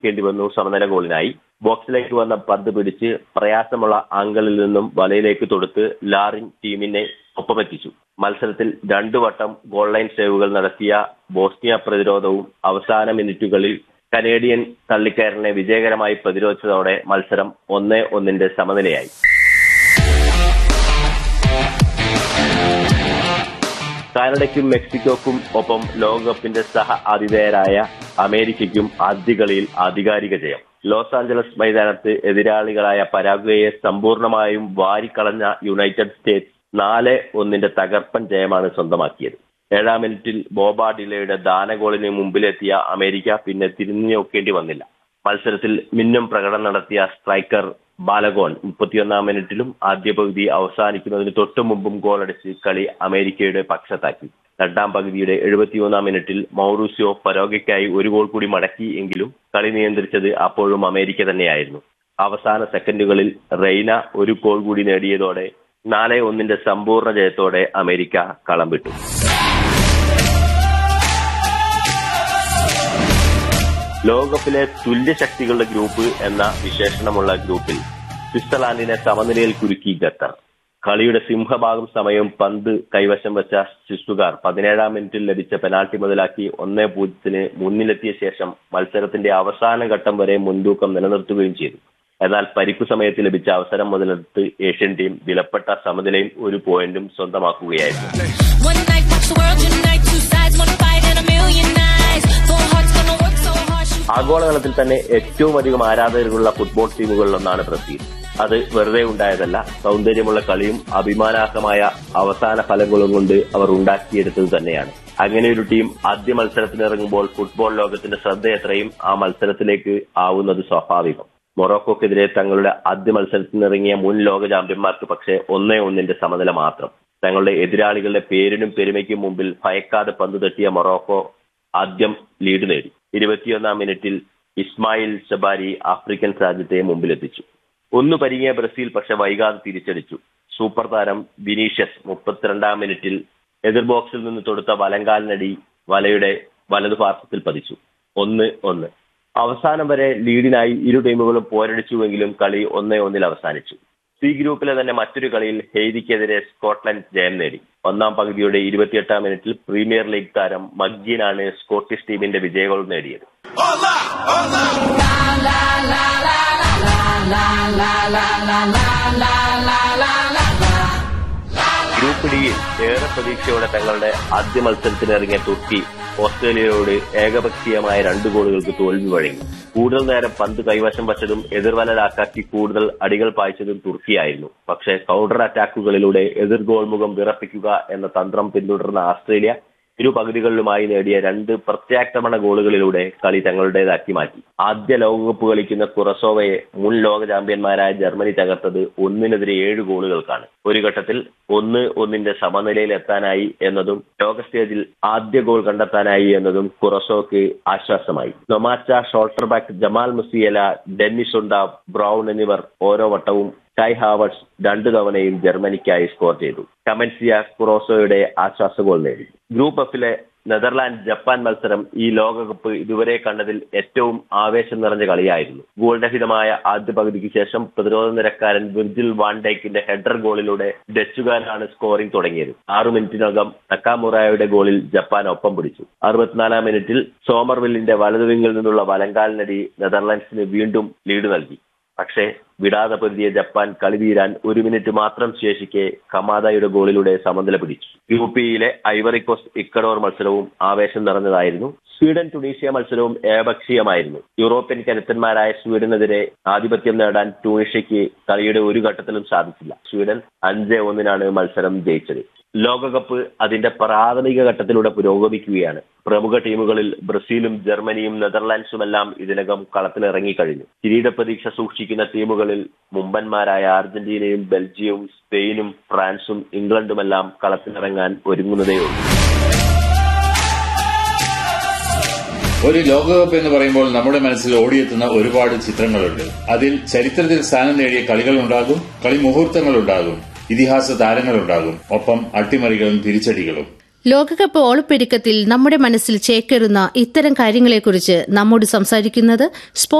ക്കേണ്ടി വന്നു സമനില ഗോളിനായി ബോക്സിലേക്ക് വന്ന പന്ത് പിടിച്ച് പ്രയാസമുള്ള ആംഗിളിൽ നിന്നും വലയിലേക്ക് തൊടുത്ത് ലാറിൻ ടീമിനെ ഒപ്പമെത്തിച്ചു മത്സരത്തിൽ രണ്ടു വട്ടം ഗോൾ ലൈൻ സേവുകൾ നടത്തിയ ബോസ്നിയ പ്രതിരോധവും അവസാന മിനിറ്റുകളിൽ കനേഡിയൻ തള്ളിക്കയറിനെ വിജയകരമായി പ്രതിരോധിച്ചതോടെ മത്സരം ഒന്നേ ഒന്നിന്റെ സമനിലയായി കാനഡയ്ക്കും മെക്സിക്കോക്കും ഒപ്പം ലോകകപ്പിന്റെ സഹ ആതിഥേയരായ അമേരിക്കയ്ക്കും ആദ്യ കളിയിൽ ആധികാരിക ജയം ലോസ് ആഞ്ചലസ് മൈതാനത്ത് എതിരാളികളായ പരാഗ്വയെ സമ്പൂർണമായും വാരിക്കളഞ്ഞ യുണൈറ്റഡ് സ്റ്റേറ്റ്സ് നാല് ഒന്നിന്റെ തകർപ്പൻ ജയമാണ് സ്വന്തമാക്കിയത് ഏഴാം മിനിറ്റിൽ ബോബ ഡിലയുടെ ദാനഗോളിന് മുമ്പിലെത്തിയ അമേരിക്ക പിന്നെ തിരിഞ്ഞു നോക്കേണ്ടി വന്നില്ല മത്സരത്തിൽ മിന്നും പ്രകടനം നടത്തിയ സ്ട്രൈക്കർ ബാലഗോൺ മുപ്പത്തിയൊന്നാം മിനിറ്റിലും ആദ്യ പകുതി അവസാനിക്കുന്നതിന് തൊട്ടു മുമ്പും ഗോളടിച്ച് കളി അമേരിക്കയുടെ പക്ഷത്താക്കി രണ്ടാം പകുതിയുടെ എഴുപത്തിയൊന്നാം മിനിറ്റിൽ മൗറൂസിയോ പരോഗയ്ക്കായി ഒരു ഗോൾ കൂടി മടക്കി എങ്കിലും കളി നിയന്ത്രിച്ചത് അപ്പോഴും അമേരിക്ക തന്നെയായിരുന്നു അവസാന സെക്കൻഡുകളിൽ റെയ്ന ഒരു ഗോൾ കൂടി നേടിയതോടെ നാല് ഒന്നിന്റെ സമ്പൂർണ്ണ ജയത്തോടെ അമേരിക്ക കളം വിട്ടു ലോകകപ്പിലെ തുല്യശക്തികളുടെ ഗ്രൂപ്പ് എന്ന വിശേഷണമുള്ള ഗ്രൂപ്പിൽ സ്വിറ്റ്സർലാൻഡിനെ സമനിലയിൽ കുരുക്കി ഖത്തർ കളിയുടെ സിംഹഭാഗം സമയം പന്ത് കൈവശം വെച്ച ശിശുകാർ പതിനേഴാം മിനിറ്റിൽ ലഭിച്ച പെനാൽറ്റി മുതലാക്കി ഒന്നേ പൂജ്യത്തിന് മുന്നിലെത്തിയ ശേഷം മത്സരത്തിന്റെ അവസാന ഘട്ടം വരെ മുൻതൂക്കം നിലനിർത്തുകയും ചെയ്തു എന്നാൽ പരിക്കു സമയത്ത് ലഭിച്ച അവസരം മുതലെടുത്ത് ഏഷ്യൻ ടീം വിലപ്പെട്ട സമനിലയും ഒരു പോയിന്റും സ്വന്തമാക്കുകയായിരുന്നു One night, watch the world unite. Two sides, one fight, and a million eyes. Four hearts gonna work so hard. shoot ആഗോളതലത്തിൽ തന്നെ ഏറ്റവും അധികം ആരാധകരുള്ള ഫുട്ബോൾ ടീമുകളിലൊന്നാണ് ബ്രസീൽ അത് വെറുതെ ഉണ്ടായതല്ല സൗന്ദര്യമുള്ള കളിയും അഭിമാനാർഹമായ അവസാന ഫലങ്ങളും കൊണ്ട് അവർ ഉണ്ടാക്കിയെടുത്തത് തന്നെയാണ് അങ്ങനെ ഒരു ടീം ആദ്യ മത്സരത്തിനിറങ്ങുമ്പോൾ ഫുട്ബോൾ ലോകത്തിന്റെ ശ്രദ്ധ എത്രയും ആ മത്സരത്തിലേക്ക് ആവുന്നത് സ്വാഭാവികം മൊറോക്കോക്കെതിരെ തങ്ങളുടെ ആദ്യ മത്സരത്തിനിറങ്ങിയ മുൻ ലോക ചാമ്പ്യന്മാർക്ക് പക്ഷേ ഒന്നേ ഒന്നിന്റെ സമനില മാത്രം തങ്ങളുടെ എതിരാളികളുടെ പേരിനും പെരുമയ്ക്കും മുമ്പിൽ ഭയക്കാതെ പന്ത് തട്ടിയ മൊറോക്കോ ആദ്യം ലീഡ് നേടി ഇരുപത്തിയൊന്നാം മിനിറ്റിൽ ഇസ്മായിൽ ഷബാരി ആഫ്രിക്കൻ രാജ്യത്തെ മുമ്പിലെത്തിച്ചു ഒന്ന് പരിങ്ങിയ ബ്രസീൽ പക്ഷെ വൈകാതെ തിരിച്ചടിച്ചു സൂപ്പർ താരം വിനീഷ്യസ് മുപ്പത്തിരണ്ടാം മിനിറ്റിൽ എതിർ ബോക്സിൽ നിന്ന് തൊടുത്ത വലങ്കാലിനടി വലയുടെ വലതു പാർശ്വത്തിൽ പതിച്ചു ഒന്ന് ഒന്ന് അവസാനം വരെ ലീഡിനായി ഇരു ടീമുകളും പോരടിച്ചുവെങ്കിലും കളി ഒന്നേ ഒന്നിൽ അവസാനിച്ചു സി ഗ്രൂപ്പിലെ തന്നെ മറ്റൊരു കളിയിൽ ഹെയ്തിക്കെതിരെ സ്കോട്ട്ലൻഡ് ജയം നേടി ഒന്നാം പകുതിയുടെ ഇരുപത്തിയെട്ടാം മിനിറ്റിൽ പ്രീമിയർ ലീഗ് താരം മഗ്ഗീനാണ് സ്കോട്ടിഷ് ടീമിന്റെ വിജയഗോൾ നേടിയത് ഗ്രൂപ്പ് ഡിയിൽ ഏറെ പ്രതീക്ഷയോടെ തങ്ങളുടെ ആദ്യ മത്സരത്തിനിറങ്ങിയ തുർക്കി ഓസ്ട്രേലിയയോട് ഏകപക്ഷീയമായ രണ്ട് ഗോളുകൾക്ക് തോൽവി വഴങ്ങി കൂടുതൽ നേരം പന്ത് കൈവശം വച്ചതും എതിർവലരാക്കാക്കി കൂടുതൽ അടികൾ പായിച്ചതും തുർക്കിയായിരുന്നു പക്ഷേ കൗണ്ടർ അറ്റാക്കുകളിലൂടെ എതിർ ഗോൾ മുഖം വിറപ്പിക്കുക എന്ന തന്ത്രം പിന്തുടർന്ന ഓസ്ട്രേലിയ ഇരു പകുതികളിലുമായി നേടിയ രണ്ട് പ്രത്യാക്രമണ ഗോളുകളിലൂടെ കളി തങ്ങളുടേതാക്കി മാറ്റി ആദ്യ ലോകകപ്പ് കളിക്കുന്ന കുറസോവയെ മുൻ ലോക ചാമ്പ്യന്മാരായ ജർമ്മനി തകർത്തത് ഒന്നിനെതിരെ ഏഴ് ഗോളുകൾക്കാണ് ഒരു ഘട്ടത്തിൽ ഒന്ന് ഒന്നിന്റെ സമനിലയിൽ എത്താനായി എന്നതും ലോക സ്റ്റേജിൽ ആദ്യ ഗോൾ കണ്ടെത്താനായി എന്നതും കുറസോക്ക് ആശ്വാസമായി നൊമാച്ച ഷോൾട്ടർ ബാക്ക് ജമാൽ മുസിയല ഡെന്നിസുണ്ട ബ്രൗൺ എന്നിവർ ഓരോ വട്ടവും കൈ ഹാവർട്സ് രണ്ടു തവണയും ജർമ്മനിക്കായി സ്കോർ ചെയ്തു കമൻസിയ കുറോസോയുടെ ആശ്വാസ ഗോൾ നേടി ഗ്രൂപ്പ് എഫിലെ നെതർലാൻഡ് ജപ്പാൻ മത്സരം ഈ ലോകകപ്പ് ഇതുവരെ കണ്ടതിൽ ഏറ്റവും ആവേശം നിറഞ്ഞ കളിയായിരുന്നു ഗോൾ രഹിതമായ ആദ്യ പകുതിക്ക് ശേഷം പ്രതിരോധ നിരക്കാരൻ വിർജിൽ വാൻഡൈക്കിന്റെ ഹെഡർ ഗോളിലൂടെ ഡച്ചുകാരാണ് സ്കോറിംഗ് തുടങ്ങിയത് ആറു മിനിറ്റിനകം നക്കാമുറായുടെ ഗോളിൽ ജപ്പാൻ ഒപ്പം പിടിച്ചു അറുപത്തിനാലാം മിനിറ്റിൽ സോമർവില്ലിന്റെ വലതുവിങ്ങിൽ നിന്നുള്ള വലങ്കാലിനടി നെതർലാൻഡ്സിന് വീണ്ടും ലീഡ് നൽകി പക്ഷേ വിടാതെ പൊരുതിയ ജപ്പാൻ കളി തീരാൻ ഒരു മിനിറ്റ് മാത്രം ശേഷിക്കെ കമാദയുടെ ഗോളിലൂടെ സമനില പിടിച്ചു ഗ്രൂപ്പിയിലെ ഐവറി കോസ്റ്റ് ഇക്കഡോർ മത്സരവും ആവേശം നിറഞ്ഞതായിരുന്നു സ്വീഡൻ ടുണീഷ്യ മത്സരവും ഏകപക്ഷീയമായിരുന്നു യൂറോപ്യൻ കരുത്തന്മാരായ സ്വീഡനെതിരെ ആധിപത്യം നേടാൻ ട്യൂണീഷ്യയ്ക്ക് കളിയുടെ ഒരു ഘട്ടത്തിലും സാധിച്ചില്ല സ്വീഡൻ അഞ്ച് ഒന്നിനാണ് മത്സരം ജയിച്ചത് ലോകകപ്പ് അതിന്റെ പ്രാഥമിക ഘട്ടത്തിലൂടെ പുരോഗമിക്കുകയാണ് പ്രമുഖ ടീമുകളിൽ ബ്രസീലും ജർമ്മനിയും നെതർലാൻഡ്സുമെല്ലാം ഇതിനകം കളത്തിലിറങ്ങിക്കഴിഞ്ഞു കിരീട പ്രതീക്ഷ സൂക്ഷിക്കുന്ന ടീമുകളിൽ മുമ്പന്മാരായ അർജന്റീനയും ബെൽജിയവും സ്പെയിനും ഫ്രാൻസും ഇംഗ്ലണ്ടുമെല്ലാം കളത്തിലിറങ്ങാൻ ഒരുങ്ങുന്നതേയുള്ളൂ ഒരു ലോകകപ്പ് എന്ന് പറയുമ്പോൾ നമ്മുടെ മനസ്സിൽ ഓടിയെത്തുന്ന ഒരുപാട് ചിത്രങ്ങളുണ്ട് അതിൽ ചരിത്രത്തിൽ സ്ഥാനം നേടിയ കളികളുണ്ടാകും കളി മുഹൂർത്തങ്ങളുണ്ടാകും ഇതിഹാസ താരങ്ങളുണ്ടാകും ഒപ്പം അട്ടിമറികളും തിരിച്ചടികളും ലോകകപ്പ് ഓളപ്പെരുക്കത്തിൽ നമ്മുടെ മനസ്സിൽ ചേക്കേറുന്ന ഇത്തരം കാര്യങ്ങളെക്കുറിച്ച് നമ്മോട് സംസാരിക്കുന്നത്